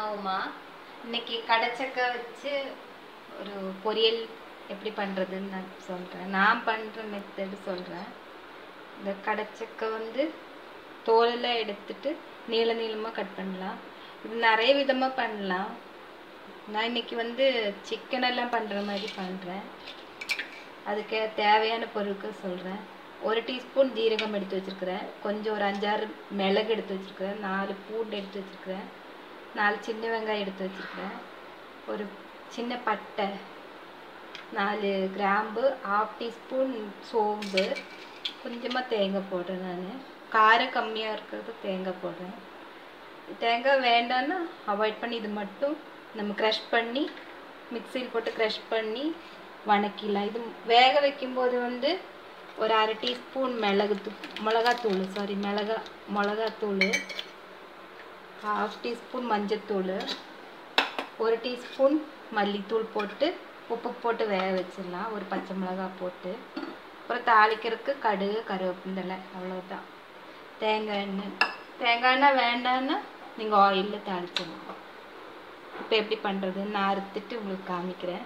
நான் உமா இன்னைக்கு கடைச்சக்க வச்சு ஒரு பொரியல் எப்படி பண்ணுறதுன்னு நான் சொல்கிறேன் நான் பண்ணுற மெத்தடு சொல்கிறேன் இந்த கடைச்சக்க வந்து தோலெல்லாம் எடுத்துட்டு நீள நீளமாக கட் பண்ணலாம் இது நிறைய விதமாக பண்ணலாம் நான் இன்னைக்கு வந்து சிக்கன் எல்லாம் பண்ணுற மாதிரி பண்ணுறேன் அதுக்கு தேவையான பொருட்கள் சொல்கிறேன் ஒரு டீஸ்பூன் ஜீரகம் எடுத்து வச்சுருக்கிறேன் கொஞ்சம் ஒரு அஞ்சாறு மிளகு எடுத்து வச்சுருக்கிறேன் நாலு பூண்டு எடுத்து வச்சுருக்கிறேன் நாலு சின்ன வெங்காயம் எடுத்து வச்சுருக்கிறேன் ஒரு சின்ன பட்டை நாலு கிராம்பு ஹாஃப் டீஸ்பூன் சோம்பு கொஞ்சமாக தேங்காய் போடுறேன் நான் காரம் கம்மியாக இருக்கிறது தேங்காய் போடுறேன் தேங்காய் வேண்டான்னா அவாய்ட் பண்ணி இது மட்டும் நம்ம க்ரஷ் பண்ணி மிக்சியில் போட்டு க்ரஷ் பண்ணி வணக்கிடலாம் இது வேக வைக்கும்போது வந்து ஒரு அரை டீஸ்பூன் மிளகுத்தூ மிளகாத்தூள் சாரி மிளகா மிளகாத்தூள் ஹாஃப் டீஸ்பூன் மஞ்சத்தூள் ஒரு டீஸ்பூன் மல்லித்தூள் போட்டு உப்பு போட்டு வேக வச்சிடலாம் ஒரு பச்சை மிளகாய் போட்டு அப்புறம் தாளிக்கிறதுக்கு கடுகு கருவேப்பிந்தலை அவ்வளோதான் தேங்காய் எண்ணெய் தேங்காய் எண்ணெய் வேண்டான்னா நீங்கள் ஆயிலில் தாளிச்சிடலாம் இப்போ எப்படி பண்ணுறதுன்னு நான் அறுத்துட்டு உங்களுக்கு காமிக்கிறேன்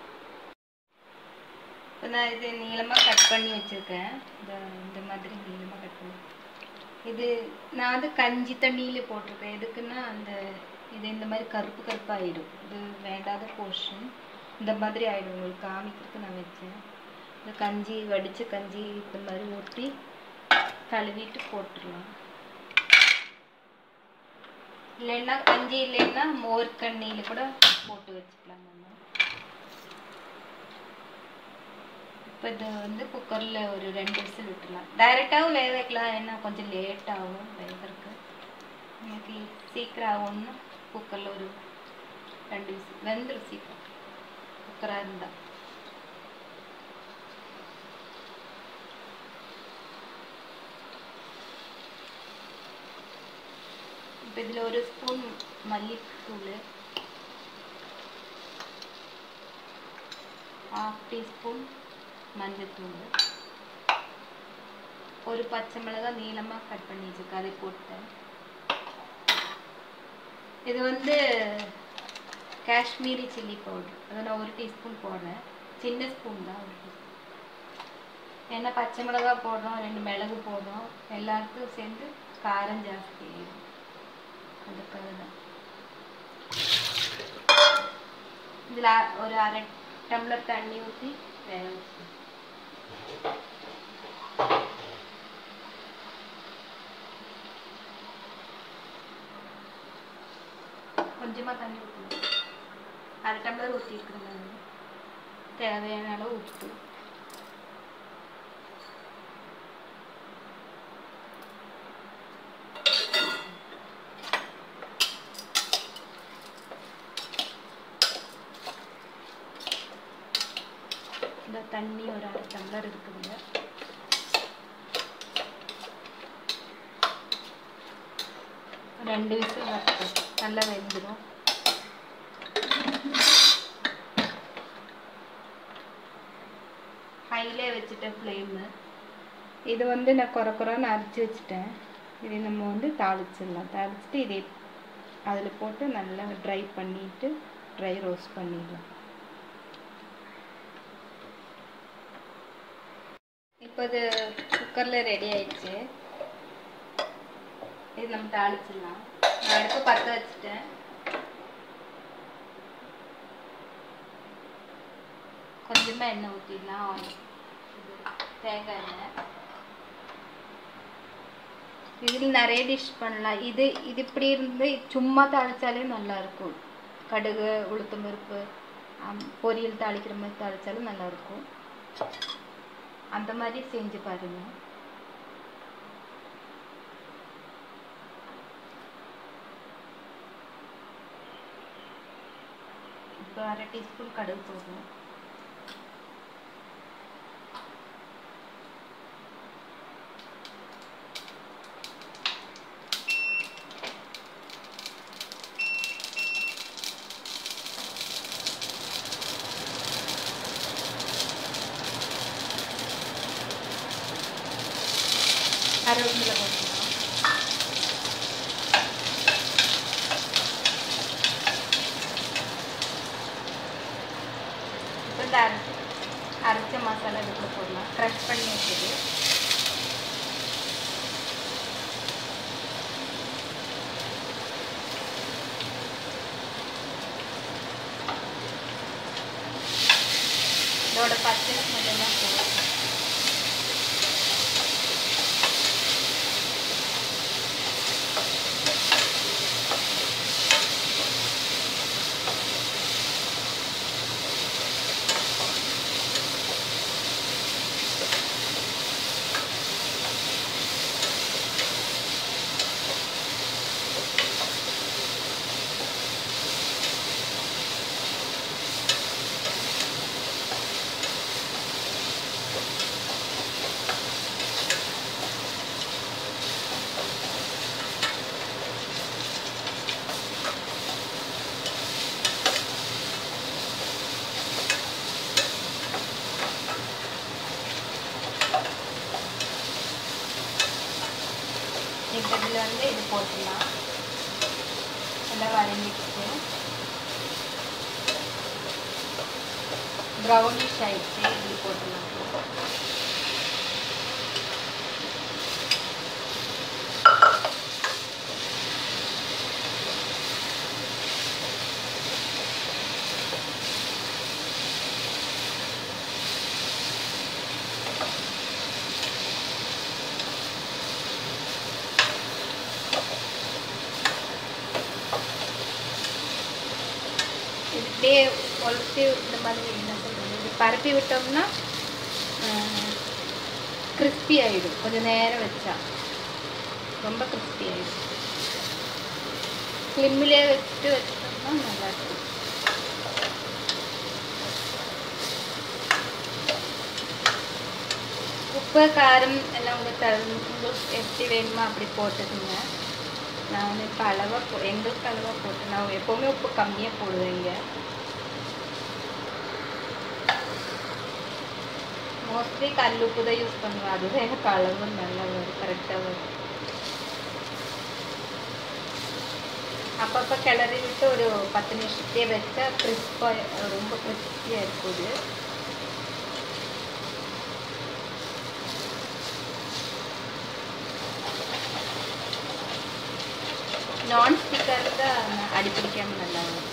இப்போ நான் இது நீளமாக கட் பண்ணி வச்சுருக்கேன் இந்த இந்த மாதிரி நீளமாக கட் பண்ணி இது நான் வந்து கஞ்சி தண்ணியில் போட்டிருக்கேன் எதுக்குன்னா அந்த இது இந்த மாதிரி கருப்பு கருப்பாகிடும் இது வேண்டாத போர்ஷன் இந்த மாதிரி ஆகிடும் உங்களுக்கு காமிக்கிறதுக்கு நான் வச்சேன் இந்த கஞ்சி வடித்த கஞ்சி இந்த மாதிரி ஊற்றி கழுவிட்டு போட்டுடலாம் இல்லைன்னா கஞ்சி இல்லைன்னா மோர் கண்ணியில் கூட போட்டு வச்சுக்கலாம் நம்ம இப்போ இது வந்து குக்கரில் ஒரு ரெண்டு விசில் விட்டுலாம் டைரெக்டாகவும் வேக வைக்கலாம் ஏன்னா கொஞ்சம் லேட் ஆகும் வேகிறதுக்கு எனக்கு சீக்கிரம் ஆகும்னு குக்கரில் ஒரு ரெண்டு விசில் வெந்துடும் சீக்கிரம் குக்கராக இருந்தால் இப்போ இதில் ஒரு ஸ்பூன் மல்லித்தூள் ஹாஃப் டீஸ்பூன் மஞ்சத்தூள் ஒரு பச்சை மிளகாய் நீளமாக கட் பண்ணி வச்சுருக்கேன் அதை போட்டேன் இது வந்து காஷ்மீரி சில்லி பவுடர் அதை நான் ஒரு டீஸ்பூன் போடுறேன் சின்ன ஸ்பூன் தான் ஒரு டீஸ்பூன் ஏன்னா பச்சை மிளகாய் போடுறோம் ரெண்டு மிளகு போடுறோம் எல்லாத்துக்கும் சேர்ந்து காரம் ஜாஸ்தி ஆயிடும் அதுக்காக தான் இதில் ஒரு அரை டம்ளர் தண்ணி ஊற்றி வேக வச்சு கொஞ்சமாக தண்ணி ஊற்றணும் அரை டம்ளர் ஊற்றிருக்குறேன் நான் தேவையான அளவு உப்பு இந்த தண்ணி ஒரு அரை டம்ளர் இருக்குதுங்க ரெண்டு விசில் வரட்டும் நல்லா வெந்துடும் ஹைலே வச்சுட்டேன் ஃப்ளேமு இது வந்து நான் குறை குறைன்னு அரைச்சி வச்சுட்டேன் இதை நம்ம வந்து தாளிச்சிடலாம் தாளிச்சிட்டு இதை அதில் போட்டு நல்லா ட்ரை பண்ணிட்டு ட்ரை ரோஸ்ட் பண்ணிடலாம் இப்போ இது குக்கரில் ரெடி ஆயிடுச்சு இது நம்ம தாளிச்சிடலாம் நான் அடுப்பு பற்ற வச்சுட்டேன் கொஞ்சமாக எண்ணெய் ஊற்றிடலாம் இது தேங்காய் எண்ணெய் இதில் நிறைய டிஷ் பண்ணலாம் இது இது இப்படி இருந்து சும்மா தாளித்தாலே நல்லாயிருக்கும் கடுகு உளுத்தம் பருப்பு பொரியல் தாளிக்கிற மாதிரி தாளித்தாலும் நல்லாயிருக்கும் அந்த மாதிரி செஞ்சு பாருங்க இப்போ அரை டீஸ்பூன் கடுகு போதும் கருவேப்பிலை போட்டுக்கலாம் இதுக்குள்ள போடலாம் க்ரஷ் பண்ணி வச்சது இதோட பச்சை மட்டும்தான் போடும் இப்போ இதில் வந்து இது போட்டுடலாம் எல்லாம் வதங்கிடுச்சு ப்ரௌனிஷ் ஆயிடுச்சு இது போட்டுடலாம் இது இப்படியே உலர்த்தி இந்த மாதிரி என்ன சொல்கிறது இது பரப்பி விட்டோம்னா கிறிஸ்பி ஆகிடும் கொஞ்சம் நேரம் வச்சா ரொம்ப கிறிஸ்பி ஆகிடும் ஸ்லிம்மிலே வச்சுட்டு வச்சிட்டோம்னா நல்லாயிருக்கும் உப்பு காரம் எல்லாம் உங்களுக்கு தகு- உங்களுக்கு எப்படி வேணுமோ அப்படி போட்டுக்கோங்க நான் இப்போ அளவாக போ எங்களுக்கு அளவாக போட்டு நான் எப்போவுமே உப்பு கம்மியாக போடுவேன் இங்கே மோஸ்ட்லி கல் உப்பு தான் யூஸ் பண்ணுவேன் அதுதான் எனக்கு அளவு நல்லா வரும் கரெக்டாக வரும் அப்பப்போ கிளறி விட்டு ஒரு பத்து நிமிஷத்தையே வச்சா கிறிஸ்பாக ரொம்ப கிறிஸ்பியாக இருக்கும் இது நான் ஸ்டிக்கர் தான் அடிப்பிடிக்காம நல்லா வரும்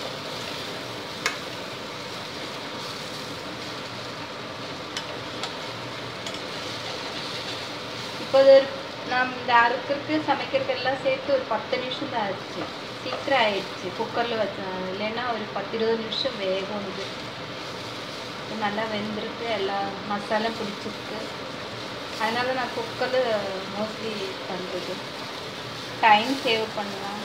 இப்போ இது ஒரு நாம் இந்த அறுக்கிறதுக்கு சமைக்கிறதுக்கு எல்லாம் சேர்த்து ஒரு பத்து நிமிஷம் தான் ஆச்சு சீக்கிரம் ஆயிடுச்சு குக்கரில் வச்சேன் இல்லைன்னா ஒரு பத்து இருபது நிமிஷம் வேகும் இது இது நல்லா வெந்திருக்கு எல்லா மசாலா பிடிச்சிருக்கு அதனால நான் குக்கரில் மோஸ்ட்லி பண்ணுறது டைம் சேவ் பண்ணலாம்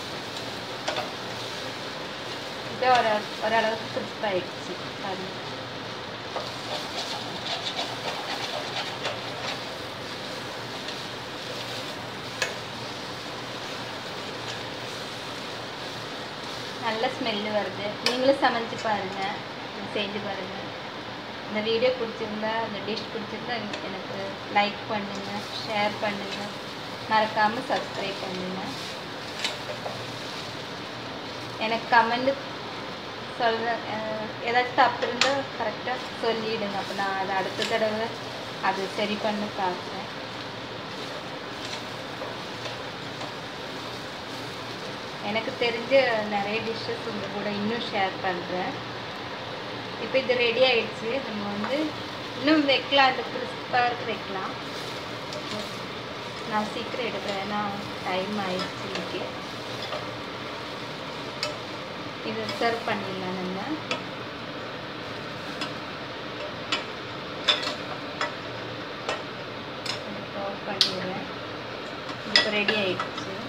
இது ஒரு ஓரளவுக்கு கிறிஸ்ப் ஆயிடுச்சு பாருங்க நல்ல ஸ்மெல்லு வருது நீங்களும் சமைச்சு பாருங்க செஞ்சு பாருங்க இந்த வீடியோ பிடிச்சிருந்தா இந்த டிஷ் பிடிச்சிருந்தா எனக்கு லைக் பண்ணுங்க ஷேர் பண்ணுங்க மறக்காம சப்ஸ்கிரைப் பண்ணுங்க எனக்கு கமெண்ட் சொல்ற அஹ், ஏதாச்சும் தப்பு இருந்தால் கரெக்டாக சொல்லிடுங்க அப்போ நான் அதை அடுத்த தடவை அது சரி பண்ண பார்க்குறேன் எனக்கு தெரிஞ்ச நிறைய டிஷ்ஷஸ் உங்கள் கூட இன்னும் ஷேர் பண்ணுறேன் இப்போ இது ரெடி ஆயிடுச்சு நம்ம வந்து இன்னும் வைக்கலாம் இந்த கிறிஸ்பாக இருக்கு வைக்கலாம் நான் சீக்கிரம் எடுக்கிறேன் ஏன்னா டைம் ஆயிடுச்சு இன்னைக்கு இதை சர்வ் பண்ணிடலாம் நம்ம ஆஃப் பண்ணிடுறேன் இப்போ ரெடி ஆயிடுச்சு